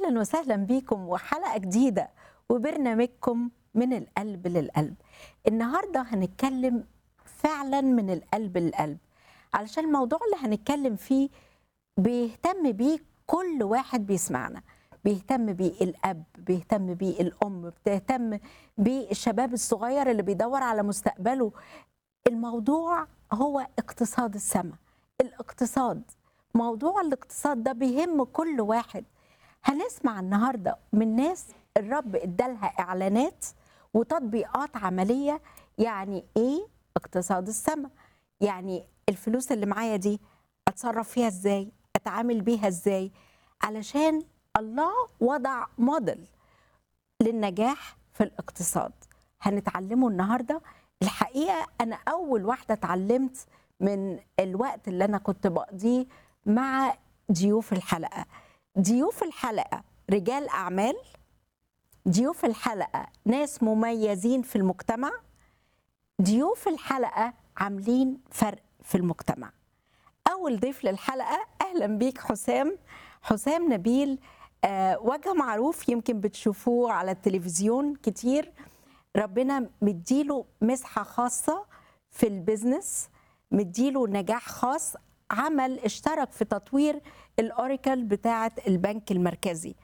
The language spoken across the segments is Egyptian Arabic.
اهلا وسهلا بيكم وحلقه جديده وبرنامجكم من القلب للقلب النهارده هنتكلم فعلا من القلب للقلب علشان الموضوع اللي هنتكلم فيه بيهتم بيه كل واحد بيسمعنا بيهتم بيه الاب بيهتم بيه الام بتهتم بالشباب الصغير اللي بيدور على مستقبله الموضوع هو اقتصاد السماء الاقتصاد موضوع الاقتصاد ده بيهم كل واحد هنسمع النهارده من ناس الرب ادالها اعلانات وتطبيقات عمليه يعني ايه اقتصاد السماء يعني الفلوس اللي معايا دي اتصرف فيها ازاي اتعامل بيها ازاي علشان الله وضع موديل للنجاح في الاقتصاد هنتعلمه النهارده الحقيقه انا اول واحده اتعلمت من الوقت اللي انا كنت بقضيه مع ضيوف الحلقه ضيوف الحلقه رجال اعمال ضيوف الحلقه ناس مميزين في المجتمع ضيوف الحلقه عاملين فرق في المجتمع اول ضيف للحلقه اهلا بيك حسام حسام نبيل آه وجه معروف يمكن بتشوفوه على التلفزيون كتير ربنا مديله مسحه خاصه في البيزنس مديله نجاح خاص عمل اشترك في تطوير الاوراكل بتاعه البنك المركزي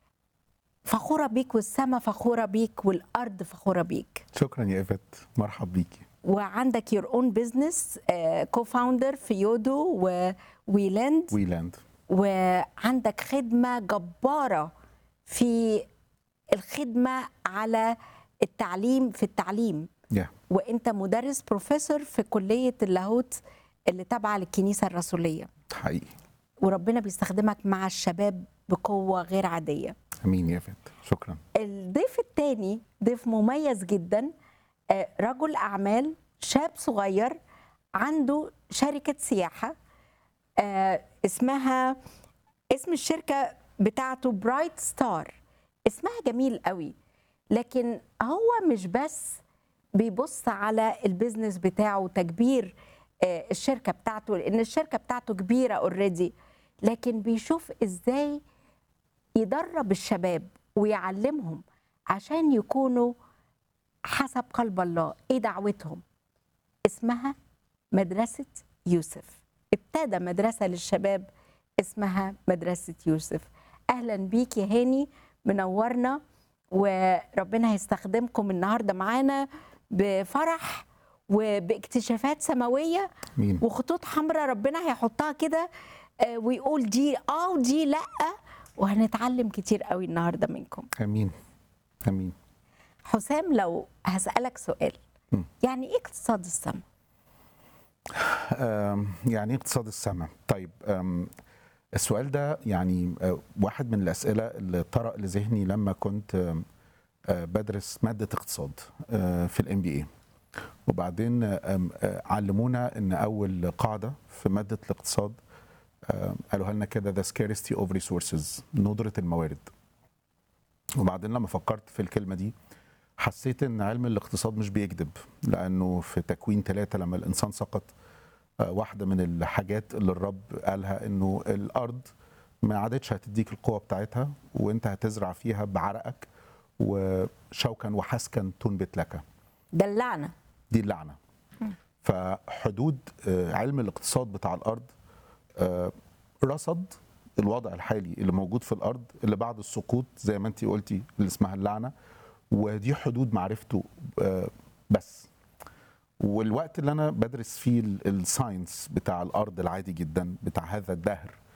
فخوره بيك والسما فخوره بيك والارض فخوره بيك شكرا يا ايفت مرحب بيكي وعندك يور اون بزنس كو فاوندر في يودو وويلاند ويلاند وعندك خدمه جباره في الخدمه على التعليم في التعليم yeah. وانت مدرس بروفيسور في كليه اللاهوت اللي تابعه للكنيسه الرسوليه حقيقي وربنا بيستخدمك مع الشباب بقوه غير عاديه امين يا ايفت شكرا الضيف الثاني ضيف مميز جدا آه، رجل اعمال شاب صغير عنده شركه سياحه آه، اسمها اسم الشركه بتاعته برايت ستار اسمها جميل قوي لكن هو مش بس بيبص على البيزنس بتاعه وتكبير آه، الشركه بتاعته لان الشركه بتاعته كبيره اوريدي لكن بيشوف ازاي يدرب الشباب ويعلمهم عشان يكونوا حسب قلب الله ايه دعوتهم اسمها مدرسة يوسف ابتدى مدرسة للشباب اسمها مدرسة يوسف اهلا بيك يا هاني منورنا وربنا هيستخدمكم النهارده معانا بفرح وباكتشافات سماويه امين وخطوط حمراء ربنا هيحطها كده آه، ويقول دي اه ودي لا وهنتعلم كتير قوي النهارده منكم امين امين حسام لو هسألك سؤال مم. يعني ايه اقتصاد السماء؟ آم، يعني ايه اقتصاد السماء طيب آم، السؤال ده يعني آه، واحد من الاسئله اللي طرأ لذهني لما كنت آم، آه، بدرس ماده اقتصاد آه، في الام بي اي وبعدين آم، آه، علمونا ان اول قاعده في ماده الاقتصاد آه، قالوها لنا كده the scarcity of resources ندره الموارد وبعدين لما فكرت في الكلمه دي حسيت ان علم الاقتصاد مش بيكذب لانه في تكوين ثلاثة لما الانسان سقط آه، واحده من الحاجات اللي الرب قالها انه الارض ما عادتش هتديك القوه بتاعتها وانت هتزرع فيها بعرقك وشوكا وحسكا تنبت لك دلعنا دي اللعنه فحدود آه، علم الاقتصاد بتاع الارض آه، رصد الوضع الحالي اللي موجود في الارض اللي بعد السقوط زي ما انت قلتي اللي اسمها اللعنه ودي حدود معرفته آه، بس والوقت اللي انا بدرس فيه ال- الساينس بتاع الارض العادي جدا بتاع هذا الدهر